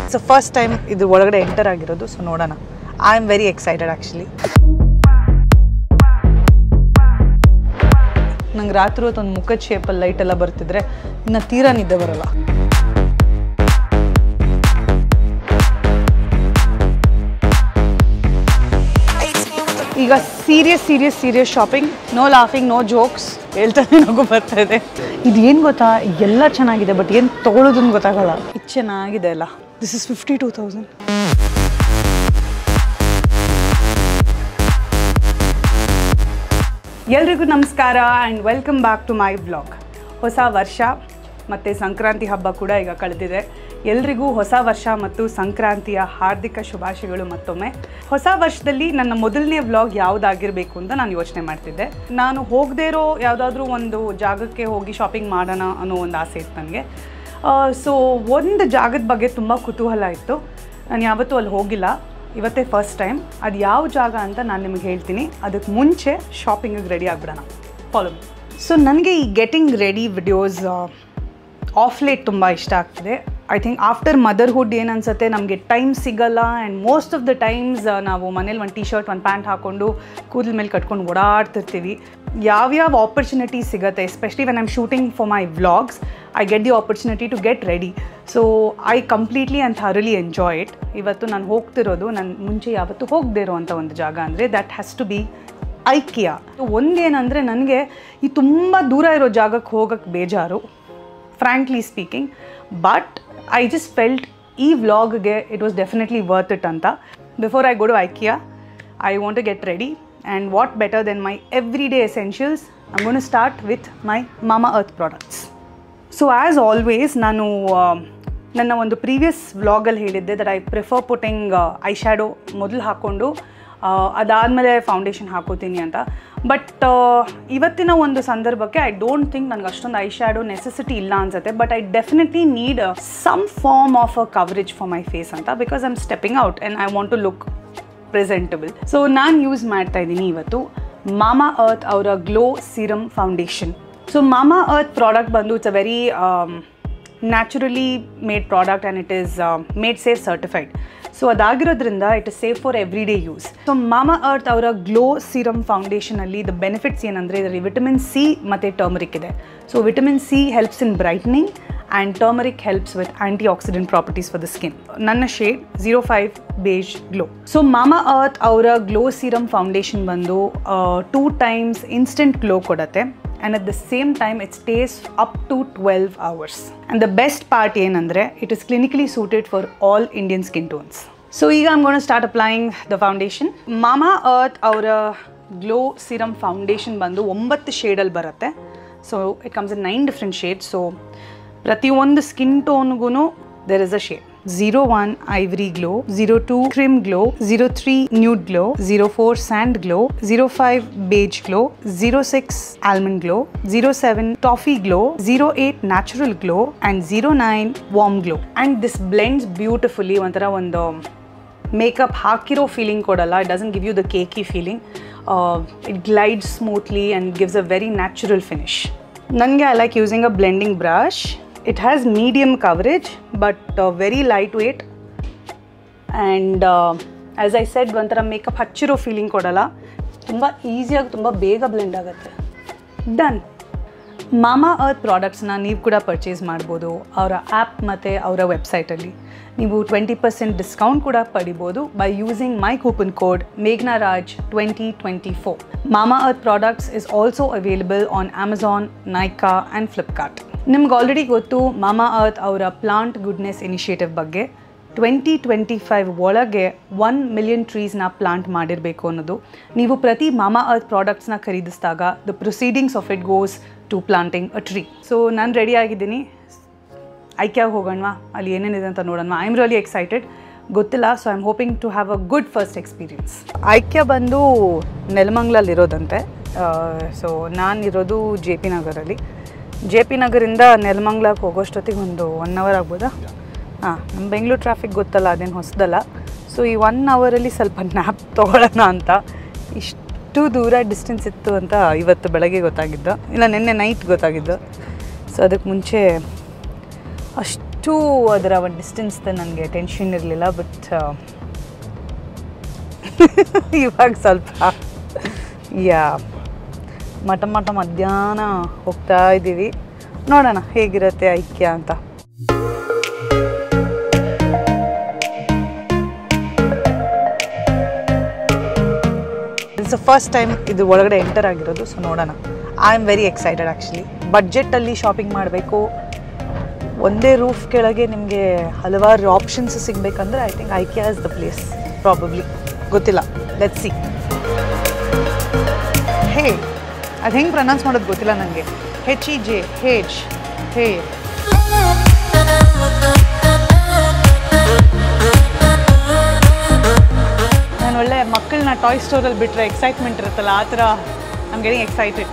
So first time ಇದ್ರ ಒಳಗಡೆ enter ಆಗಿರೋದು ಸೊ ನೋಡೋಣ I am very excited actually ನಂಗೆ ರಾತ್ರಿ ಹೊತ್ತು ಒಂದು ಮುಖದ ಶೇಪಲ್ಲಿ ಲೈಟ್ ಎಲ್ಲ ಬರ್ತಿದ್ರೆ ಇನ್ನು ತೀರಾ ನಿದ್ದೆ ಬರಲ್ಲ ಈಗ serious serious serious shopping no laughing no jokes ಹೇಳ್ತಾನೆ ನಗು ಬರ್ತಾ ಇದೆ ಇದೇನು ಗೊತ್ತಾ ಎಲ್ಲ ಚೆನ್ನಾಗಿದೆ ಬಟ್ ಏನು ತೊಗೊಳೋದನ್ನು ಗೊತ್ತಾಗಲ್ಲ ಇದು ಚೆನ್ನಾಗಿದೆ ಅಲ್ಲ this is fifty two thousand ಎಲ್ರಿಗೂ ನಮಸ್ಕಾರ and welcome back to my vlog ಹೊಸ ವರ್ಷ ಮತ್ತು ಸಂಕ್ರಾಂತಿ ಹಬ್ಬ ಕೂಡ ಈಗ ಕಳೆದಿದೆ ಎಲ್ರಿಗೂ ಹೊಸ ವರ್ಷ ಮತ್ತು ಸಂಕ್ರಾಂತಿಯ ಹಾರ್ದಿಕ ಶುಭಾಶಯಗಳು ಮತ್ತೊಮ್ಮೆ ಹೊಸ ವರ್ಷದಲ್ಲಿ ನನ್ನ ಮೊದಲನೇ ವ್ಲಾಗ್ ಯಾವುದಾಗಿರಬೇಕು ಅಂತ ನಾನು ಯೋಚನೆ ಮಾಡ್ತಿದ್ದೆ ನಾನು ಹೋಗದೇ ಇರೋ ಯಾವುದಾದ್ರೂ ಒಂದು ಜಾಗಕ್ಕೆ ಹೋಗಿ ಶಾಪಿಂಗ್ ಮಾಡೋಣ ಅನ್ನೋ ಒಂದು ಆಸೆ ಇತ್ತು ನನಗೆ ಸೊ ಒಂದು ಜಾಗದ ಬಗ್ಗೆ ತುಂಬ ಕುತೂಹಲ ಇತ್ತು ನಾನು ಯಾವತ್ತೂ ಅಲ್ಲಿ ಹೋಗಿಲ್ಲ ಇವತ್ತೇ ಫಸ್ಟ್ ಟೈಮ್ ಅದು ಯಾವ ಜಾಗ ಅಂತ ನಾನು ನಿಮಗೆ ಹೇಳ್ತೀನಿ ಅದಕ್ಕೆ ಮುಂಚೆ ಶಾಪಿಂಗಿಗೆ ರೆಡಿ ಆಗಿಬಿಡೋಣ ಫಾಲೋ ಸೊ ನನಗೆ ಈ getting ready videos of late ತುಂಬ ಇಷ್ಟ ಆಗ್ತಿದೆ ಐ ಥಿಂಕ್ ಆಫ್ಟರ್ ಮದರ್ಹುಡ್ ಏನು ಅನ್ಸುತ್ತೆ ನಮಗೆ ಟೈಮ್ ಸಿಗಲ್ಲ and most of the times ನಾವು ಮನೇಲಿ ಒಂದು ಟಿ ಶರ್ಟ್ ಒಂದು ಪ್ಯಾಂಟ್ ಹಾಕ್ಕೊಂಡು ಕೂದಲ ಮೇಲೆ ಕಟ್ಕೊಂಡು ಓಡಾಡ್ತಿರ್ತೀವಿ ಯಾವ್ಯಾವ ಆಪರ್ಚುನಿಟಿ ಸಿಗುತ್ತೆ especially when I'm shooting for my vlogs I get the opportunity to get ready so I completely and thoroughly enjoy it ಇವತ್ತು ನಾನು ಹೋಗ್ತಿರೋದು ನಾನು ಮುಂಚೆ ಯಾವತ್ತೂ ಹೋಗದೇ ಇರೋವಂಥ ಒಂದು ಜಾಗ ಅಂದರೆ that has to be IKEA ಒಂದೇನಂದರೆ ನನಗೆ ಈ ತುಂಬ ದೂರ ಇರೋ ಜಾಗಕ್ಕೆ ಹೋಗೋಕ್ಕೆ ಬೇಜಾರು frankly speaking but I just felt ಈ ವ್ಲಾಗ್ಗೆ it was definitely worth it ಅಂತ before I go to IKEA I want to get ready and what better than my everyday essentials I gonna start with my Mamaearth products so as always ನಾನು ಆ, ನನ್ನ ಒಂದು previous ವ್ಲಾಗಲ್ಲಿ ಹೇಳಿದ್ದೆ that I prefer putting eyeshadow ಮೊದಲು ಹಾಕ್ಕೊಂಡು ಅದಾದಮೇಲೆ foundation ಹಾಕೋತೀನಿ ಅಂತ ಬಟ್ ಇವತ್ತಿನ ಒಂದು ಸಂದರ್ಭಕ್ಕೆ ಐ ಡೋಂಟ್ ಥಿಂಕ್ ನನಗೆ ಅಷ್ಟೊಂದು ಐ ಶ್ಯಾಡೋ ನೆಸೆಸಿಟಿ ಇಲ್ಲ ಅನ್ಸುತ್ತೆ but I definitely need some form of a coverage for my face ಅಂತ because I am stepping out and I want to look presentable so ನಾನು use ಮಾಡ್ತಾ ಇದ್ದೀನಿ ಇವತ್ತು Mamaearth ಅವರ glow serum foundation so Mamaearth product ಬಂದು it's a very naturally made product and it is made safe certified so ಅದಾಗಿರೋದ್ರಿಂದ it is safe for everyday use so Mamaearth ಅವರ glow serum ಫೌಂಡೇಶನಲ್ಲಿ the benefits ಏನಂದರೆ ಇದರಲ್ಲಿ vitamin C ಮತ್ತು turmeric ಇದೆ so vitamin C helps in brightening and turmeric helps with antioxidant properties for the skin ನನ್ನ shade zero five beige glow so Mamaearth ಅವರ glow serum foundation ಬಂದು two times instant glow ಕೊಡುತ್ತೆ and at the same time it stays up to twelve hours and the best part ಏನಂದರೆ it is clinically suited for all Indian skin tones so ಈಗ I'm gonna start applying the foundation Mamaearth ಅವರ glow serum foundation ಬಂದು ಒಂಬತ್ತು ಶೇಡಲ್ಲಿ ಬರುತ್ತೆ so it comes in nine different shade so ಪ್ರತಿಯೊಂದು skin ಟೋನ್ಗೂ there is a shade zero one ivory glow zero two cream glow zero three nude glow zero four sand glow zero five beige glow zero six almond glow zero seven toffee glow zero eight natural glow and zero nine warm glow and this blends beautifully ಒಂಥರ ಒಂದು makeup ಹಾಕಿರೋ feeling ಕೊಡಲ್ಲ it doesn't give you the cakey feeling it glide smoothly and gives a very natural finish ನನಗೆ I like using a blending brush it has medium coverage but very light weight and as I said ಒಂಥರ makeup ಹಚ್ಚಿರೋ feeling ಕೊಡಲ್ಲ ತುಂಬ ಈಸಿಯಾಗಿ ತುಂಬ ಬೇಗ blend ಆಗುತ್ತೆ done ಮಾಮಾ ಅರ್ತ್ ಪ್ರಾಡಕ್ಟ್ಸ್ನ ನೀವು ಕೂಡ ಪರ್ಚೇಸ್ ಮಾಡ್ಬೋದು ಅವರ ಆ್ಯಪ್ ಮತ್ತು ಅವರ ವೆಬ್ಸೈಟಲ್ಲಿ ನೀವು ಟ್ವೆಂಟಿ ಪರ್ಸೆಂಟ್ ಡಿಸ್ಕೌಂಟ್ ಕೂಡ ಪಡಿಬೋದು by using my coupon code Meghnaraj twenty twenty four Mamaearth products is also available on Amazon Nykaa and Flipkart ನಿಮ್ಗೆ ಆಲ್ರೆಡಿ ಗೊತ್ತು ಮಾಮಾ ಅರ್ತ್ ಅವರ ಪ್ಲಾಂಟ್ ಗುಡ್ನೆಸ್ ಇನಿಷಿಯೇಟಿವ್ ಬಗ್ಗೆ ಟ್ವೆಂಟಿ ಟ್ವೆಂಟಿ ಫೈವ್ ಒಳಗೆ one million ಟ್ರೀಸ್ನ plant ಮಾಡಿರಬೇಕು ಅನ್ನೋದು ನೀವು ಪ್ರತಿ ಮಾಮಾ ಅರ್ತ್ ಪ್ರಾಡಕ್ಟ್ಸ್ನ ಖರೀದಿಸಿದಾಗ the proceedings of it goes to planting a tree so ನಾನು ರೆಡಿ ಆಗಿದ್ದೀನಿ ಐಕ್ಯಾಗ ಹೋಗೋಣವಾ ಅಲ್ಲಿ ಏನೇನಿದೆ ಅಂತ ನೋಡೋಣ ಐ ಆಮ್ ರಿಯಲಿ ಎಕ್ಸೈಟೆಡ್ ಗೊತ್ತಿಲ್ಲ so I am hoping to have a good first experience IKEA ಬಂದು ನೆಲಮಂಗ್ಲಲ್ಲಿರೋದಂತೆ ಸೊ ನಾನಿರೋದು ಜೆ ಪಿ ನಗರಲ್ಲಿ ಜೆ ಪಿ ನಗರಿಂದ ನೆಲಮಂಗ್ಲಕ್ಕೆ ಹೋಗೋಷ್ಟೊತ್ತಿಗೆ ಒಂದು ಒನ್ ಅವರ್ ಆಗ್ಬೋದಾ ಹಾಂ ನಮ್ಮ ಬೆಂಗಳೂರು ಟ್ರಾಫಿಕ್ ಗೊತ್ತಲ್ಲ ಅದೇನು ಹೊಸದಲ್ಲ ಸೊ ಈ ಒನ್ ಅವರಲ್ಲಿ ಸ್ವಲ್ಪ ನ್ಯಾಪ್ ತೊಗೊಳ್ಳೋಣ ಅಂತ ಇಷ್ಟು ದೂರ ಡಿಸ್ಟೆನ್ಸ್ ಇತ್ತು ಅಂತ ಇವತ್ತು ಬೆಳಗ್ಗೆ ಗೊತ್ತಾಗಿದ್ದು ಇಲ್ಲ ನಿನ್ನೆ ನೈಟ್ ಗೊತ್ತಾಗಿದ್ದು ಸೊ ಅದಕ್ಕೆ ಮುಂಚೆ ಅಷ್ಟು ಅಷ್ಟು ಅದರ ಒಂದು ಡಿಸ್ಟೆನ್ಸ್ ನನಗೆ ಟೆನ್ಷನ್ ಇರಲಿಲ್ಲ ಬಟ್ ಇವಾಗ ಸ್ವಲ್ಪ ಯಾ ಮಠ ಮಠ ಮಧ್ಯಾಹ್ನ ಹೋಗ್ತಾ ಇದ್ದೀವಿ ನೋಡೋಣ ಹೇಗಿರುತ್ತೆ ಐಕ್ಯ ಅಂತ ಇಟ್ಸ್ ದ ಫಸ್ಟ್ ಟೈಮ್ ಇದು ಒಳಗಡೆ ಎಂಟರ್ ಆಗಿರೋದು ಸೊ ನೋಡೋಣ I am very excited actually ಬಡ್ಜೆಟಲ್ಲಿ ಶಾಪಿಂಗ್ ಮಾಡಬೇಕು ಒಂದೇ ರೂಫ್ ಕೆಳಗೆ ನಿಮಗೆ ಹಲವಾರು ಆಪ್ಷನ್ಸ್ ಸಿಗಬೇಕಂದ್ರೆ I think IKEA is the place probably ಗೊತ್ತಿಲ್ಲ ಲೆಟ್ ಸಿ ಹೇ ಅದು ಹೆಂಗೆ ಪ್ರೊನೌನ್ಸ್ ಮಾಡೋದು ಗೊತ್ತಿಲ್ಲ ನನಗೆ ಹೆಚ್ ಇ ಜೆ ಹೇಜ್ ಹೇ ನಾನು ಒಳ್ಳೆ ಮಕ್ಕಳನ್ನ ಟಾಯ್ ಸ್ಟೋರಲ್ಲಿ ಬಿಟ್ಟರೆ ಎಕ್ಸೈಟ್ಮೆಂಟ್ ಇರುತ್ತಲ್ಲ ಆ ಥರ I'm getting excited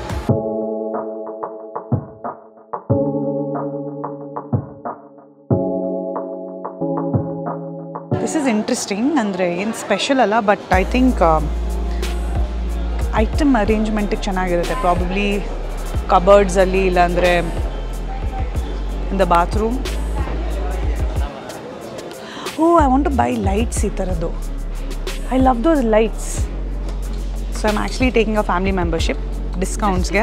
this is interesting ಅಂದರೆ ಏನು ಸ್ಪೆಷಲ್ ಅಲ್ಲ ಬಟ್ ಐ ಥಿಂಕ್ ಐಟಮ್ ಅರೇಂಜ್ಮೆಂಟಿಗೆ ಚೆನ್ನಾಗಿರುತ್ತೆ ಪ್ರಾಬಬ್ಲಿ ಕಬರ್ಡ್ಸಲ್ಲಿ ಇಲ್ಲಾಂದರೆ in the bathroom oh I want to buy lights ಈ ಥರದ್ದು I love those lights so I'm actually taking a family membership ಡಿಸ್ಕೌಂಟ್ಸ್ಗೆ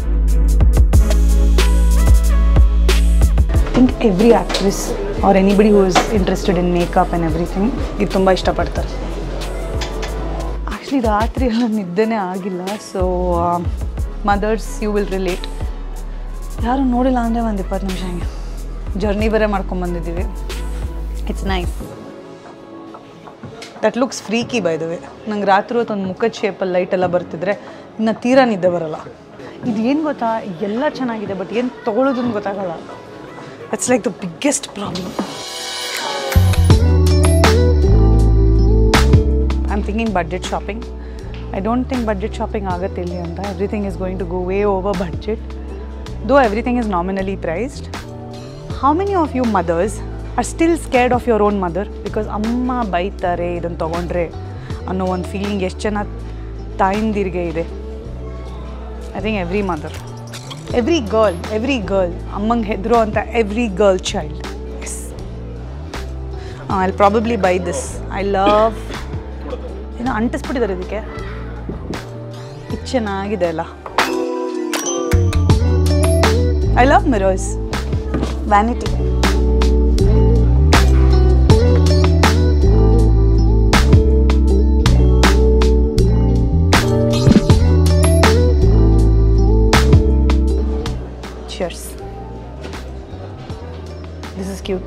think every actress or anybody who is interested in makeup and everything ಇದು ತುಂಬ ಇಷ್ಟಪಡ್ತಾರೆ actually ರಾತ್ರಿ ಎಲ್ಲ ನಿದ್ದೆನೇ ಆಗಿಲ್ಲ so mothers you will relate ಯಾರು ನೋಡಿಲ್ಲ ಅಂದರೆ ಒಂದು ಇಪ್ಪತ್ತು ನಿಮಿಷ ಹಂಗೆ ಜರ್ನಿ ಬೇರೆ ಮಾಡ್ಕೊಂಬಂದಿದ್ದೀವಿ it's nice that looks freaky by the way ನಂಗೆ ರಾತ್ರಿ ಹೊತ್ತು ಒಂದು ಮುಖದ ಶೇಪಲ್ಲಿ ಲೈಟ್ ಎಲ್ಲ ಬರ್ತಿದ್ರೆ ಇನ್ನು ತೀರಾ ನಿದ್ದೆ ಬರಲ್ಲ ಇದು ಏನು ಗೊತ್ತಾ ಎಲ್ಲ ಚೆನ್ನಾಗಿದೆ ಬಟ್ ಏನು ತೊಗೊಳೋದನ್ನು ಗೊತ್ತಾಗಲ್ಲ it's like the biggest problem I am thinking budget shopping I don't think budget shopping ಆಗುತ್ತೆ ಇಲ್ಲಿ ಅಂತ everything is going to go way over budget though everything is nominally priced how many of you mothers are still scared of your own mother because ಅಮ್ಮ ಬೈತಾರೆ ಇದನ್ನು ತೊಗೊಂಡ್ರೆ ಅನ್ನೋ ಒಂದು feeling ಎಷ್ಟು ಜನ ತಾಯಿಂದಿರಿಗೆ ಇದೆ I think every mother every girl every girl ಅಮ್ಮಂಗೆ ಹೆದರೋ ಅಂತ every girl child yes I probably buy this I love ಏನೋ ಅಂಟಿಸ್ಬಿಟ್ಟಿದ್ದಾರೆ ಇದಕ್ಕೆ ಇದು ಚೆನ್ನಾಗಿದೆ ಅಲ್ಲ I love mirrors vanity Cheers. This is cute.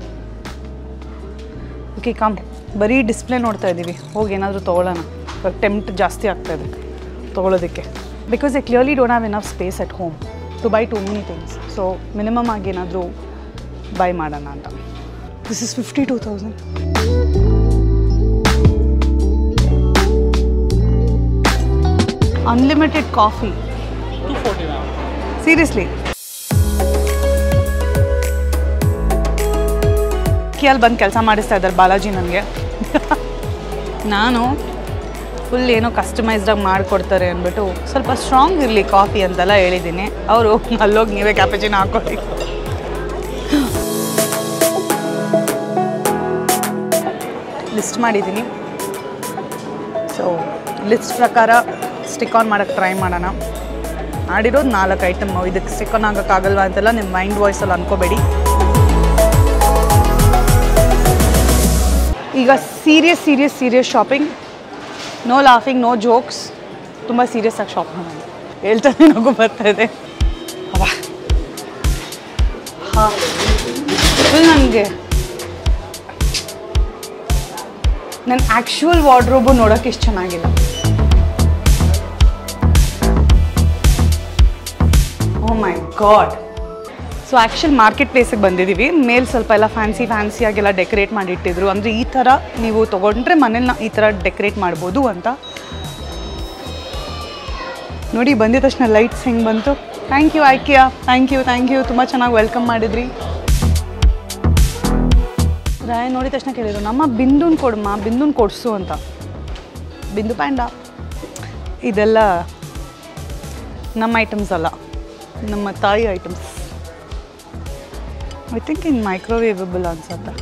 Okay come ಬರೀ ಡಿಸ್ಪ್ಲೇ ನೋಡ್ತಾ ಇದ್ದೀವಿ ಹೋಗಿ ಏನಾದರೂ ತೊಗೊಳ್ಳೋಣ ಟೆಂಪ್ಟ್ ಜಾಸ್ತಿ ಆಗ್ತಾ ಇದೆ ತೊಗೊಳೋದಕ್ಕೆ because a clearly don't have enough space at home to buy too many things so minimum ಆಗಿ ಏನಾದರೂ ಬೈ ಮಾಡೋಣ ಅಂತ this is fifty two thousand unlimited coffee seriously ಕಿಯಲ್ಲಿ ಬಂದು ಕೆಲಸ ಮಾಡಿಸ್ತಾ ಇದ್ದಾರೆ ಬಾಲಾಜಿ ನನಗೆ ನಾನು ಫುಲ್ ಏನೋ ಕಸ್ಟಮೈಸ್ಡಾಗಿ ಮಾಡಿಕೊಡ್ತಾರೆ ಅಂದ್ಬಿಟ್ಟು ಸ್ವಲ್ಪ ಸ್ಟ್ರಾಂಗ್ ಇರಲಿ ಕಾಫಿ ಅಂತೆಲ್ಲ ಹೇಳಿದ್ದೀನಿ ಅವರು ಅಲ್ಲೋಗಿ ನೀವೇ ಕ್ಯಾಪಚಿನ ಹಾಕೊಳ್ಳಿ ಲಿಸ್ಟ್ ಮಾಡಿದ್ದೀನಿ ಸೊ ಲಿಸ್ಟ್ ಪ್ರಕಾರ ಸ್ಟಿಕ್ ಆನ್ ಮಾಡೋಕ್ಕೆ ಟ್ರೈ ಮಾಡೋಣ ಮಾಡಿರೋದು ನಾಲ್ಕು ಐಟಮ್ ಇದಕ್ಕೆ ಸ್ಟಿಕ್ ಆನ್ ಆಗೋಕ್ಕಾಗಲ್ವಾ ಅಂತೆಲ್ಲ ನಿಮ್ಮ ಮೈಂಡ್ ವಾಯ್ಸಲ್ಲಿ ಅನ್ಕೋಬೇಡಿ ಈಗ serious serious serious shopping no laughing no jokes ತುಂಬ ಸೀರಿಯಸ್ ಆಗಿ ಶಾಪ್ ಮಾಡೋಣ ಹೇಳ್ತಾನೆ ನಗು ಬರ್ತಾ ಇದೆ ಹಾಂ ಫುಲ್ ನನಗೆ ನನ್ನ ಆ್ಯಕ್ಚುಯಲ್ ವಾರ್ಡ್ರೋಬು ನೋಡೋಕೆ ಇಷ್ಟು ಚೆನ್ನಾಗಿಲ್ಲ oh my God so actual market ಪ್ಲೇಸಿಗೆ ಬಂದಿದ್ದೀವಿ ಮೇಲೆ ಸ್ವಲ್ಪ ಎಲ್ಲ ಫ್ಯಾನ್ಸಿ ಫ್ಯಾನ್ಸಿಯಾಗೆಲ್ಲ ಡೆಕೋರೇಟ್ ಮಾಡಿಟ್ಟಿದ್ರು ಅಂದರೆ ಈ ಥರ ನೀವು ತೊಗೊಂಡ್ರೆ ಮನೇಲಿ ಈ ಥರ ಡೆಕೋರೇಟ್ ಮಾಡ್ಬೋದು ಅಂತ ನೋಡಿ ಬಂದಿದ ತಕ್ಷಣ ಲೈಟ್ಸ್ ಹೆಂಗೆ ಬಂತು ಥ್ಯಾಂಕ್ ಯು ಆಯ್ಕೆಯಾ ಥ್ಯಾಂಕ್ ಯು ಥ್ಯಾಂಕ್ ಯು ತುಂಬ ಚೆನ್ನಾಗಿ ವೆಲ್ಕಮ್ ಮಾಡಿದ್ರಿ ರಾಯ ನೋಡಿದ ತಕ್ಷಣ ಕೇಳಿದ್ರು ನಮ್ಮ ಬಿಂದುನ್ ಕೊಡಮ್ಮ ಬಿಂದುನ್ ಕೊಡಿಸು ಅಂತ ಬಿಂದು ಪ್ಯಾಂಡ ಇದೆಲ್ಲ ನಮ್ಮ ಐಟಮ್ಸ್ ಅಲ್ಲ ನಮ್ಮ ತಾಯಿ items I think in microwavable ಅನ್ಸುತ್ತೆ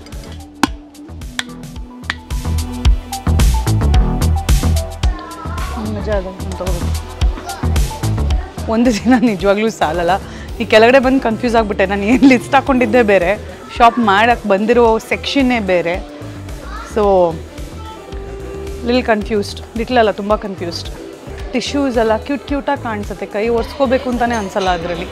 ನಿಜ ಅದು ನಾನು ತಗೋಬೇಕು ಒಂದು ದಿನ ನಿಜವಾಗ್ಲೂ ಸಾಲಲ್ಲ ಈ ಕೆಳಗಡೆ ಬಂದು ಕನ್ಫ್ಯೂಸ್ ಆಗಿಬಿಟ್ಟೆ ನಾನು ಏನು ಲಿಸ್ಟ್ ಹಾಕ್ಕೊಂಡಿದ್ದೇ ಬೇರೆ ಶಾಪ್ ಮಾಡೋಕ್ಕೆ ಬಂದಿರೋ ಸೆಕ್ಷನ್ನೇ ಬೇರೆ ಸೊ ಲಿಲ್ ಕನ್ಫ್ಯೂಸ್ಡ್ ಲಿಟ್ಲ್ ಅಲ್ಲ ತುಂಬ ಕನ್ಫ್ಯೂಸ್ಡ್ ಟಿಶ್ಯೂಸ್ ಎಲ್ಲ ಕ್ಯೂಟ್ ಕ್ಯೂಟಾಗಿ ಕಾಣಿಸುತ್ತೆ ಕೈ ಒರೆಸ್ಕೋಬೇಕು ಅಂತಲೇ ಅನ್ಸಲ್ಲ ಅದರಲ್ಲಿ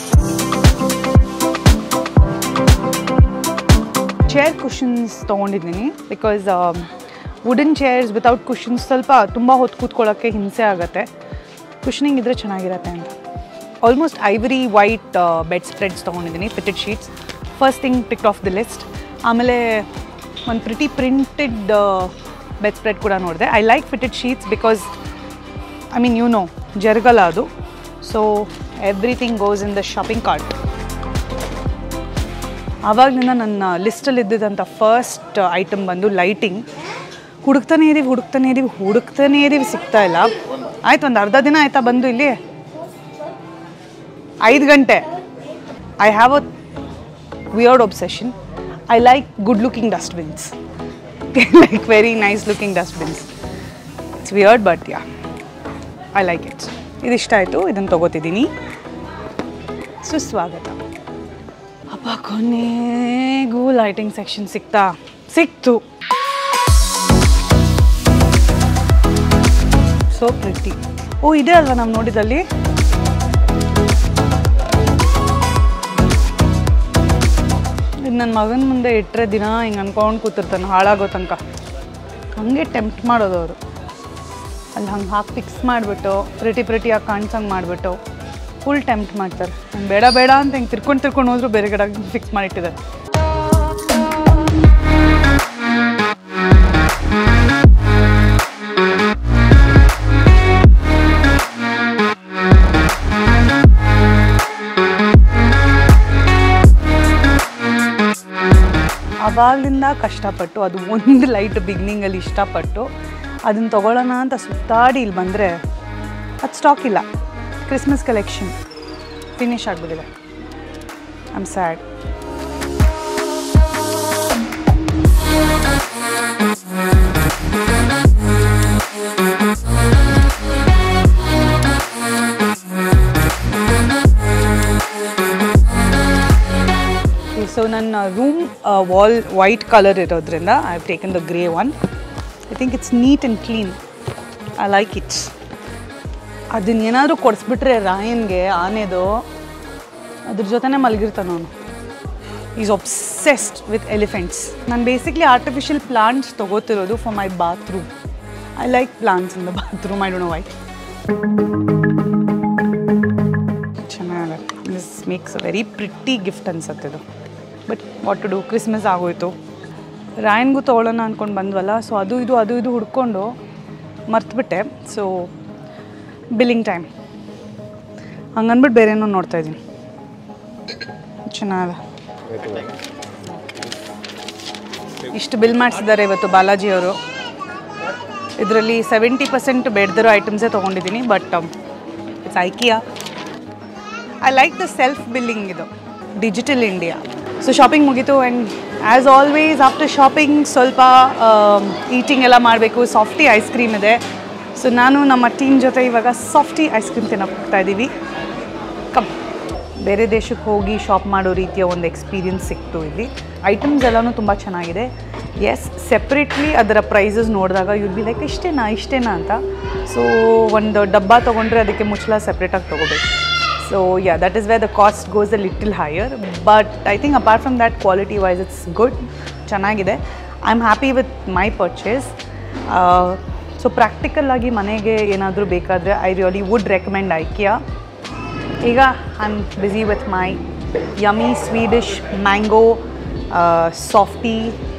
ಚೇರ್ ಕುಷನ್ಸ್ ತೊಗೊಂಡಿದ್ದೀನಿ because wooden chairs without cushions ಸ್ವಲ್ಪ ತುಂಬ ಹೊತ್ತು ಕೂತ್ಕೊಳ್ಳೋಕ್ಕೆ ಹಿಂಸೆ ಆಗುತ್ತೆ ಕುಷನಿಂಗ್ ಇದ್ದರೆ ಚೆನ್ನಾಗಿರತ್ತೆ ಅಂತ almost ivory white bed spreads ತೊಗೊಂಡಿದ್ದೀನಿ fitted sheets first thing tick off the list ಆಮೇಲೆ ಒಂದು ಪ್ರಿಟಿ ಪ್ರಿಂಟೆಡ್ ಬೆಡ್ ಸ್ಪ್ರೆಡ್ ಕೂಡ ನೋಡಿದೆ I like fitted sheets because I mean you know ಜರ್ಗಲ್ಲ ಅದು so everything goes in the shopping cart ಆವಾಗಲಿಂದ ನನ್ನ ಲಿಸ್ಟಲ್ಲಿ ಇದ್ದಿದ್ದಂಥ ಫಸ್ಟ್ ಐಟಮ್ ಬಂದು ಲೈಟಿಂಗ್ ಹುಡುಕ್ತಾನೆ ಇದೀವಿ ಹುಡುಕ್ತಾನೆ ಇದೀವಿ ಹುಡುಕ್ತಾನೆ ಇದೀವಿ ಸಿಗ್ತಾ ಇಲ್ಲ ಆಯ್ತು ಒಂದು ಅರ್ಧ ದಿನ ಆಯ್ತಾ ಬಂದು ಇಲ್ಲಿ ಐದು ಗಂಟೆ I have a weird obsession I like good looking dustbins like very nice looking dustbins it's weird but yeah I like it's ಇದಿಷ್ಟ ಆಯಿತು ಇದನ್ನು ತೊಗೋತಿದ್ದೀನಿ ಸುಸ್ವಾಗತ ಅಪ್ಪ ಕೊನೆಗೂ ಲೈಟಿಂಗ್ ಸೆಕ್ಷನ್ ಸಿಕ್ತಾ ಸಿಕ್ತು ಸೋ ಪ್ರಿಟಿ ಓ ಇದೆ ಅಲ್ವಾ ನಾವು ನೋಡಿದಲ್ಲಿ ಇದು ನನ್ನ ಮಗನ ಮುಂದೆ ಇಟ್ಟರೆ ದಿನ ಹಿಂಗೆ ಅನ್ಕೊಂಡು ಕೂತಿರ್ತಾನೆ ಹಾಳಾಗೋ ತನಕ ಹಂಗೆ ಟೆಂಪ್ಟ್ ಮಾಡೋದು ಅವರು ಅಲ್ಲಿ ಹಂಗೆ ಹಾಕಿ ಫಿಕ್ಸ್ ಮಾಡಿಬಿಟ್ಟು ಪ್ರಿಟಿ ಪ್ರಿಟಿಯಾಗಿ ಕಾಣಿಸಂಗೆ ಮಾಡಿಬಿಟ್ಟು ಫುಲ್ ಟೆಂಪ್ಟ್ ಮಾಡ್ತಾರೆ ನಾನು ಬೇಡ ಬೇಡ ಅಂತ ಹಿಂಗೆ ತಿರ್ಕೊಂಡು ತಿರ್ಕೊಂಡು ಹೋದ್ರು ಬೇರೆ ಕಡೆ ಫಿಕ್ಸ್ ಮಾಡಿಟ್ಟಿದ್ದಾರೆ ಆವಾಗಲಿಂದ ಕಷ್ಟಪಟ್ಟು ಅದು ಒಂದು ಲೈಟ್ ಬಿಗ್ನಿಂಗಲ್ಲಿ ಇಷ್ಟಪಟ್ಟು ಅದನ್ನು ತೊಗೊಳ್ಳೋಣ ಅಂತ ಸುತ್ತಾಡಿ ಇಲ್ಲಿ ಬಂದರೆ ಅದು ಸ್ಟಾಕ್ ಇಲ್ಲ ಕ್ರಿಸ್ಮಸ್ ಕಲೆಕ್ಷನ್ ಫಿನಿಶ್ ಆಗಿಬಿಟ್ಟಿದೆ ಐ ಆಮ್ ಸ್ಯಾಡ್ ಸೊ ನನ್ನ ರೂಮ್ ವಾಲ್ ವೈಟ್ ಕಲರ್ ಇರೋದ್ರಿಂದ I have taken the grey one I think it's neat and clean I like it's ಅದನ್ನೇನಾದರೂ ಕೊಡಿಸ್ಬಿಟ್ರೆ ರಾಯನ್ಗೆ ಆನೆದು ಅದ್ರ ಜೊತೆನೇ ಮಲಗಿರ್ತಾನೆ ಅವನು ಈಸ್ ಒಬ್ಸೆಸ್ಡ್ ವಿತ್ ಎಲಿಫೆಂಟ್ಸ್ ನಾನು ಬೇಸಿಕ್ಲಿ ಆರ್ಟಿಫಿಷಿಯಲ್ ಪ್ಲಾಂಟ್ಸ್ ತೊಗೋತಿರೋದು for my bathroom I like plants in the bathroom I don't know why ಚೆನ್ನಾಗಲ್ಲ this makes a very pretty gift ಅನ್ಸುತ್ತೆ ಇದು but what to do Christmas ಆಗೋಯ್ತು ರಾಯನ್ಗೂ ತೊಗೊಳ್ಳೋಣ ಅಂದ್ಕೊಂಡು ಬಂದ್ವಲ್ಲ so ಅದು ಇದು ಅದು ಇದು ಹುಡ್ಕೊಂಡು ಮರ್ತುಬಿಟ್ಟೆ ಸೊ ಬಿಲ್ಲಿಂಗ್ ಟೈಮ್ ಹಂಗನ್ಬಿಟ್ಟು ಬೇರೆನೋ ನೋಡ್ತಾ ಇದ್ದೀನಿ ಚೆನ್ನಾಗ ಇಷ್ಟು ಬಿಲ್ ಮಾಡಿಸಿದ್ದಾರೆ ಇವತ್ತು ಬಾಲಾಜಿ ಅವರು ಇದರಲ್ಲಿ ಸೆವೆಂಟಿ ಪರ್ಸೆಂಟ್ ಬೇಡದಿರೋ ಐಟಮ್ಸೇ ತೊಗೊಂಡಿದ್ದೀನಿ but it's IKEA I like the self billing ಇದು ಡಿಜಿಟಲ್ ಇಂಡಿಯಾ ಸೊ ಶಾಪಿಂಗ್ ಮುಗೀತು and as always after shopping ಸ್ವಲ್ಪ ಈಟಿಂಗ್ ಎಲ್ಲ ಮಾಡಬೇಕು ಸಾಫ್ಟಿ ಐಸ್ ಕ್ರೀಮ್ ಇದೆ ಸೊ ನಾನು ನಮ್ಮ ಟೀಮ್ ಜೊತೆ ಇವಾಗ ಸಾಫ್ಟಿ ಐಸ್ ಕ್ರೀಮ್ ತಿನ್ನೋಕೆ ಹೋಗ್ತಾ ಇದ್ದೀವಿ ಕಮ್ ಬೇರೆ ದೇಶಕ್ಕೆ ಹೋಗಿ ಶಾಪ್ ಮಾಡೋ ರೀತಿಯ ಒಂದು ಎಕ್ಸ್ಪೀರಿಯನ್ಸ್ ಸಿಕ್ತು ಇಲ್ಲಿ ಐಟಮ್ಸ್ ಎಲ್ಲನೂ ತುಂಬ ಚೆನ್ನಾಗಿದೆ ಎಸ್ ಸೆಪ್ರೇಟ್ಲಿ ಅದರ ಪ್ರೈಸಸ್ ನೋಡಿದಾಗ ಯುಲ್ ಬಿ ಲೈಕ್ ಇಷ್ಟೇನಾ ಇಷ್ಟೇನಾ ಅಂತ ಸೊ ಒಂದು ಡಬ್ಬ ತೊಗೊಂಡ್ರೆ ಅದಕ್ಕೆ ಮುಚ್ಚಳ ಸೆಪ್ರೇಟಾಗಿ ತೊಗೋಬೇಕು so yeah that is where the cost goes a little higher but I think apart from that quality wise it's good ಚೆನ್ನಾಗಿದೆ I am happy with my purchase so practical ಆಗಿ ಮನೆಗೆ ಏನಾದರೂ ಬೇಕಾದರೆ I really would recommend IKEA ಈಗ I am busy with my yummy Swedish mango softy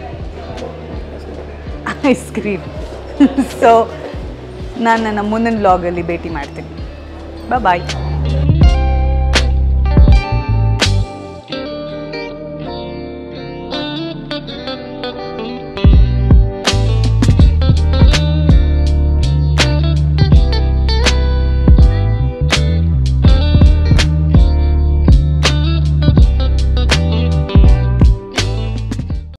ice cream so ನಾನು ನನ್ನ ಮುಂದಿನ ಬ್ಲಾಗಲ್ಲಿ ಭೇಟಿ ಮಾಡ್ತೀನಿ ಬಾಯ್